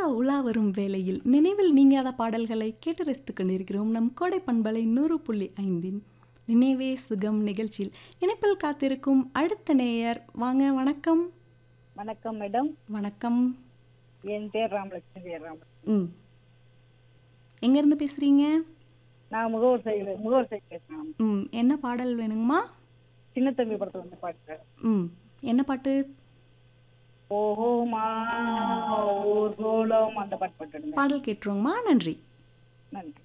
உலா வரும் வேளையில் நினைவில் நீங்காத பாடல்களை கேட்டு ரசித்துக் கொண்டிருக்கிறோம் நம் கோடை பண்பலை நூறு புள்ளி ஐந்தின் நினைவே சுகம் நிகழ்ச்சியில் இணைப்பில் காத்திருக்கும் அடுத்த நேயர் வாங்க வணக்கம் வணக்கம் மேடம் வணக்கம் என் பேர் ராமலட்சுமி பேர் ராமலட்சுமி ம் எங்கேருந்து பேசுகிறீங்க நான் முகவர் சைடு முகவர் சைடு பேசுறேன் ம் என்ன பாடல் வேணுங்கம்மா சின்ன தம்பி படத்துல வந்து பாட்டு ம் என்ன பாட்டு ஓஹோமா ஊர் கோலம் அந்த பாட்டு பாட்டுடுங்க பாடல் கேட்டுருவோங்கம்மா நன்றி நன்றி